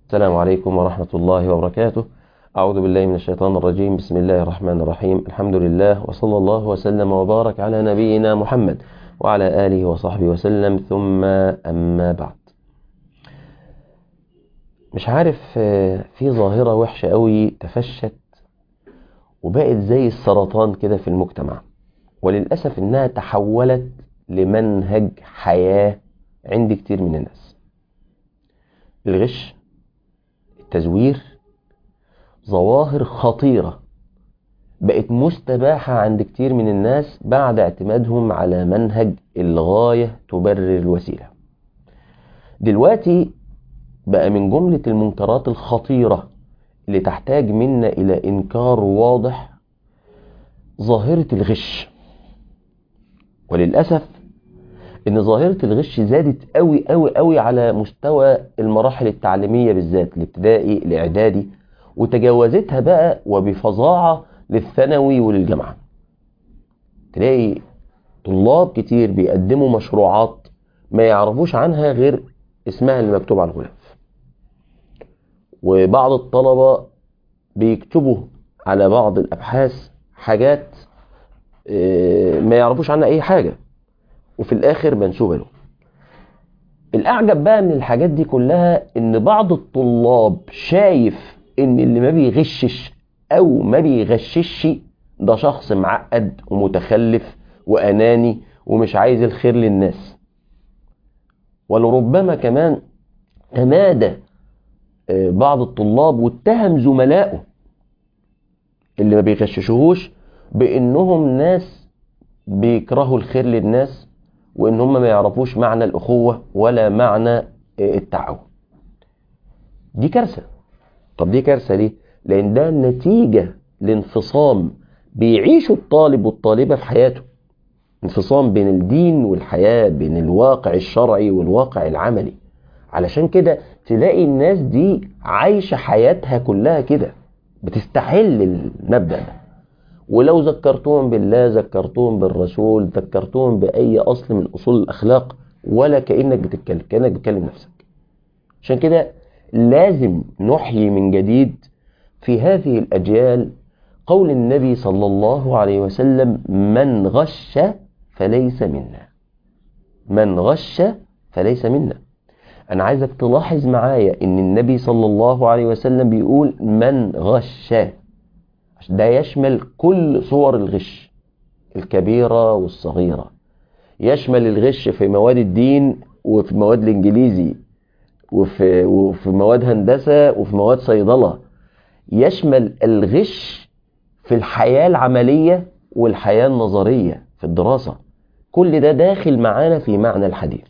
السلام عليكم ورحمة الله وبركاته أعوذ بالله من الشيطان الرجيم بسم الله الرحمن الرحيم الحمد لله وصلى الله وسلم وبارك على نبينا محمد وعلى آله وصحبه وسلم ثم أما بعد مش عارف في ظاهرة وحشة قوي تفشت وبقت زي السرطان كده في المجتمع وللأسف إنها تحولت لمنهج حياة عند كتير من الناس الغش التزوير ظواهر خطيرة بقت مستباحة عند كتير من الناس بعد اعتمادهم على منهج الغاية تبرر الوسيلة دلوقتي بقى من جملة المنكرات الخطيرة اللي تحتاج منا إلى إنكار واضح ظاهرة الغش وللأسف إن ظاهرة الغش زادت قوي قوي قوي على مستوى المراحل التعليمية بالذات الابتدائي الإعدادي وتجاوزتها بقى وبفظاعة للثانوي وللجامعة تلاقي طلاب كتير بيقدموا مشروعات ما يعرفوش عنها غير اسمها اللي مكتوب على الغلاف وبعض الطلبة بيكتبوا على بعض الأبحاث حاجات ما يعرفوش عنها أي حاجة وفي الآخر منسوبة له الأعجب بقى من الحاجات دي كلها إن بعض الطلاب شايف إن اللي ما بيغشش أو ما بيغشش ده شخص معقد ومتخلف وأناني ومش عايز الخير للناس ولربما كمان تمادى بعض الطلاب واتهم زملائه اللي ما بيغششوهوش بانهم ناس بيكرهوا الخير للناس وان هم ما يعرفوش معنى الاخوه ولا معنى التعاون دي كارثه طب دي كارثه ليه لان ده نتيجه لانفصام بيعيشه الطالب والطالبه في حياته انفصام بين الدين والحياه بين الواقع الشرعي والواقع العملي علشان كده تلاقي الناس دي عايشة حياتها كلها كده بتستحل المبدأ ده ولو ذكرتهم بالله ذكرتهم بالرسول ذكرتهم بأي أصل من أصول الأخلاق ولا كأنك بتتكلم كأنك بتكلم نفسك عشان كده لازم نحيي من جديد في هذه الأجيال قول النبي صلى الله عليه وسلم من غش فليس منا من غش فليس منا أنا عايزك تلاحظ معايا إن النبي صلى الله عليه وسلم بيقول من غش ده يشمل كل صور الغش الكبيرة والصغيرة يشمل الغش في مواد الدين وفي مواد الإنجليزي وفي, وفي مواد هندسة وفي مواد صيدلة يشمل الغش في الحياة العملية والحياة النظرية في الدراسة كل ده داخل معانا في معنى الحديث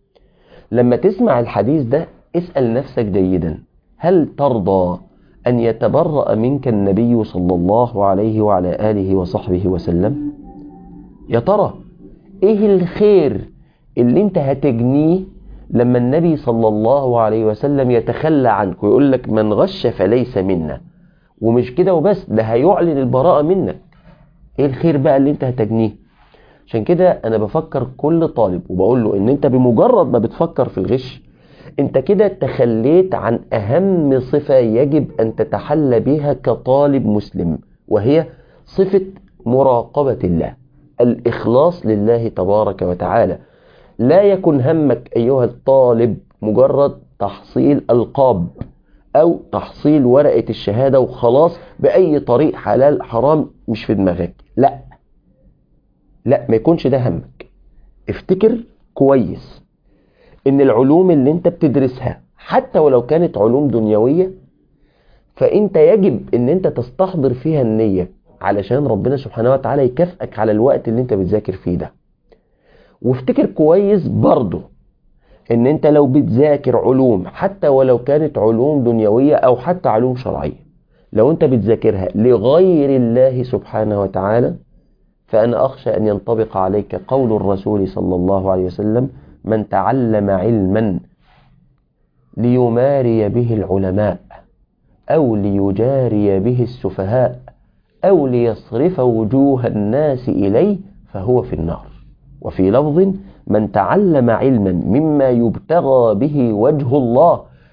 لما تسمع الحديث ده اسأل نفسك جيدا هل ترضى أن يتبرأ منك النبي صلى الله عليه وعلى آله وصحبه وسلم يا ترى ايه الخير اللي انت هتجنيه لما النبي صلى الله عليه وسلم يتخلى عنك ويقول لك من غش فليس منا ومش كده وبس ده هيعلن البراءة منك ايه الخير بقى اللي انت هتجنيه عشان كده انا بفكر كل طالب وبقول له ان انت بمجرد ما بتفكر في الغش انت كده تخليت عن اهم صفة يجب ان تتحلى بها كطالب مسلم وهي صفة مراقبة الله الاخلاص لله تبارك وتعالى لا يكن همك ايها الطالب مجرد تحصيل القاب او تحصيل ورقة الشهادة وخلاص باي طريق حلال حرام مش في دماغك لا لا ما يكونش ده همك افتكر كويس ان العلوم اللي انت بتدرسها حتى ولو كانت علوم دنيوية فانت يجب ان انت تستحضر فيها النية علشان ربنا سبحانه وتعالى يكافئك على الوقت اللي انت بتذاكر فيه ده وافتكر كويس برضه ان انت لو بتذاكر علوم حتى ولو كانت علوم دنيوية او حتى علوم شرعية لو انت بتذاكرها لغير الله سبحانه وتعالى فأنا أخشى أن ينطبق عليك قول الرسول صلى الله عليه وسلم من تعلم علما ليماري به العلماء أو ليجاري به السفهاء أو ليصرف وجوه الناس إليه فهو في النار وفي لفظ من تعلم علما مما يبتغى به وجه الله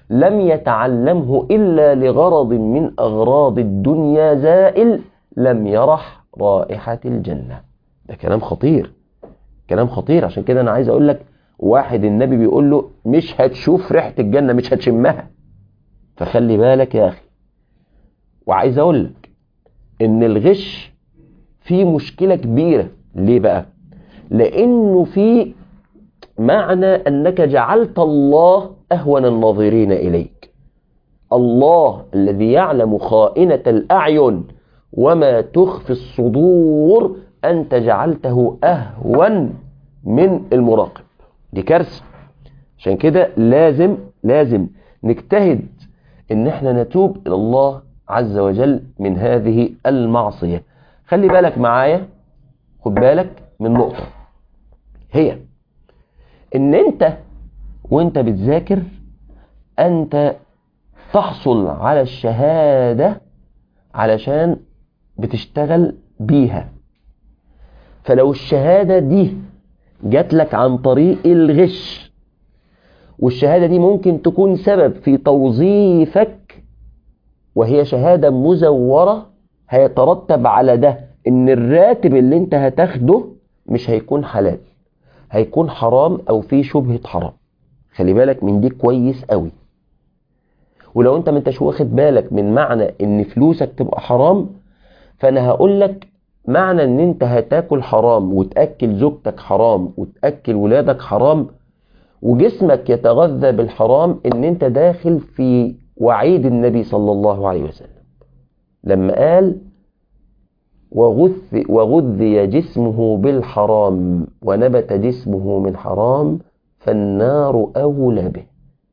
لم يتعلمه إلا لغرض من أغراض الدنيا زائل لم يرح رائحة الجنة ده كلام خطير كلام خطير عشان كده أنا عايز أقول لك واحد النبي بيقول له مش هتشوف ريحة الجنة مش هتشمها فخلي بالك يا أخي وعايز أقول لك إن الغش فيه مشكلة كبيرة ليه بقى لأنه في معنى أنك جعلت الله أهون الناظرين إليك الله الذي يعلم خائنة الأعين وما تخفي الصدور أنت جعلته أهون من المراقب دي كارثة عشان كده لازم لازم نجتهد ان احنا نتوب الى الله عز وجل من هذه المعصية خلي بالك معايا خد بالك من نقطة هي ان انت وانت بتذاكر انت تحصل على الشهادة علشان بتشتغل بيها فلو الشهادة دي جات لك عن طريق الغش والشهادة دي ممكن تكون سبب في توظيفك وهي شهادة مزورة هيترتب على ده ان الراتب اللي انت هتاخده مش هيكون حلال هيكون حرام او فيه شبهة حرام خلي بالك من دي كويس قوي ولو انت ما انتش واخد بالك من معنى ان فلوسك تبقى حرام فانا هقول لك معنى ان انت هتاكل حرام وتاكل زوجتك حرام وتاكل ولادك حرام وجسمك يتغذى بالحرام ان انت داخل في وعيد النبي صلى الله عليه وسلم لما قال وغذي, وغذي جسمه بالحرام ونبت جسمه من حرام فالنار أولى به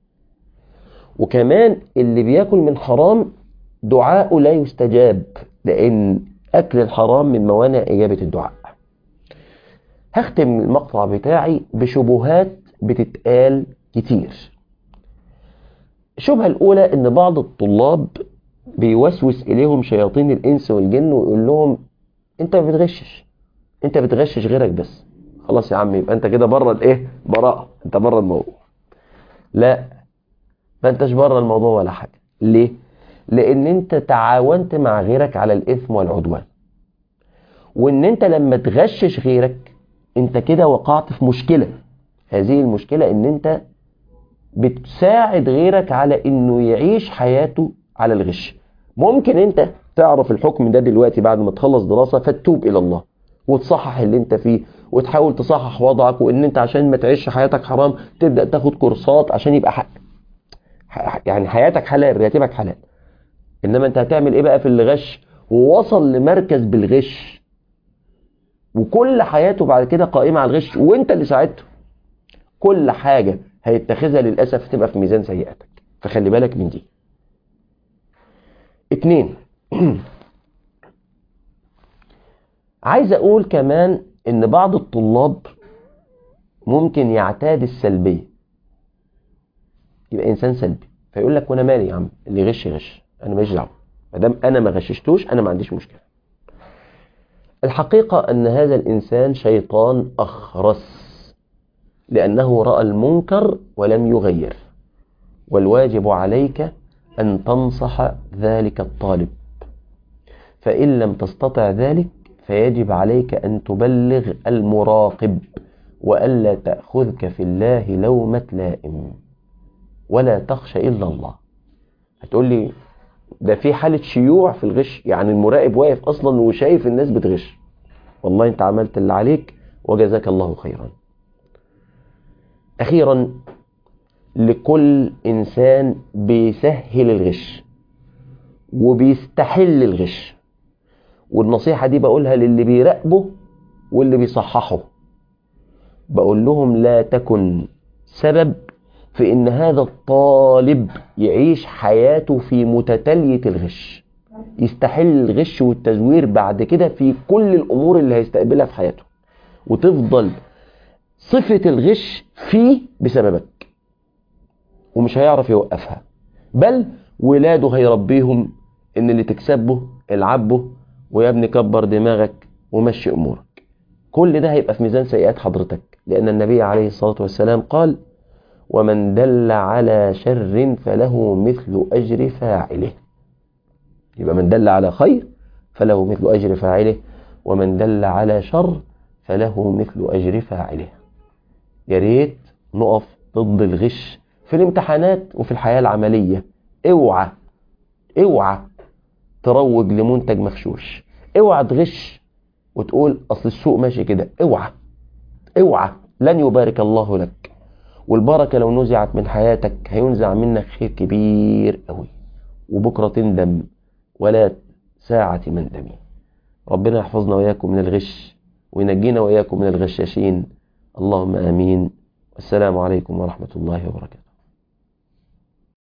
وكمان اللي بياكل من حرام دعاءه لا يستجاب لأن أكل الحرام من موانع إجابة الدعاء هختم المقطع بتاعي بشبهات بتتقال كتير الشبهة الأولى إن بعض الطلاب بيوسوس إليهم شياطين الإنس والجن ويقول لهم أنت ما بتغشش أنت بتغشش غيرك بس خلاص يا عم يبقى أنت كده بره الإيه براءة أنت بره الموضوع لا ما أنتش بره الموضوع ولا حاجة ليه؟ لأن أنت تعاونت مع غيرك على الإثم والعدوان وإن أنت لما تغشش غيرك أنت كده وقعت في مشكلة هذه المشكلة إن أنت بتساعد غيرك على إنه يعيش حياته على الغش ممكن أنت تعرف الحكم ده دلوقتي بعد ما تخلص دراسة فتوب إلى الله وتصحح اللي انت فيه وتحاول تصحح وضعك وان انت عشان ما تعيش حياتك حرام تبدأ تاخد كورسات عشان يبقى حق يعني حياتك حلال راتبك حلال انما انت هتعمل ايه بقى في اللي غش ووصل لمركز بالغش وكل حياته بعد كده قائمة على الغش وانت اللي ساعدته كل حاجة هيتخذها للأسف تبقى في ميزان سيئاتك فخلي بالك من دي اتنين عايز اقول كمان ان بعض الطلاب ممكن يعتاد السلبية يبقى انسان سلبي فيقول لك وانا مالي يا عم اللي يغش يغش انا ماليش دعوه ما دام انا ما غششتوش انا ما عنديش مشكله الحقيقه ان هذا الانسان شيطان اخرس لانه راى المنكر ولم يغير والواجب عليك ان تنصح ذلك الطالب فان لم تستطع ذلك فيجب عليك ان تبلغ المراقب والا تاخذك في الله لومه لائم ولا تخشى الا الله هتقول لي ده في حالة شيوع في الغش يعني المراقب واقف أصلا وشايف الناس بتغش والله أنت عملت اللي عليك وجزاك الله خيرا أخيرا لكل إنسان بيسهل الغش وبيستحل الغش والنصيحة دي بقولها للي بيراقبه واللي بيصححه بقول لهم لا تكن سبب في ان هذا الطالب يعيش حياته في متتالية الغش يستحل الغش والتزوير بعد كده في كل الامور اللي هيستقبلها في حياته وتفضل صفة الغش فيه بسببك ومش هيعرف يوقفها بل ولاده هيربيهم ان اللي تكسبه العبه ويا ابني كبر دماغك ومشي امورك كل ده هيبقى في ميزان سيئات حضرتك لان النبي عليه الصلاة والسلام قال ومن دل على شر فله مثل أجر فاعله يبقى من دل على خير فله مثل أجر فاعله ومن دل على شر فله مثل أجر فاعله يا ريت نقف ضد الغش في الامتحانات وفي الحياة العملية اوعى اوعى تروج لمنتج مغشوش اوعى تغش وتقول اصل السوق ماشي كده اوعى اوعى لن يبارك الله لك والبركة لو نزعت من حياتك هينزع منك خير كبير قوي وبكرة تندم ولا ساعة مندمي ربنا يحفظنا وإياكم من الغش وينجينا وإياكم من الغشاشين اللهم آمين والسلام عليكم ورحمة الله وبركاته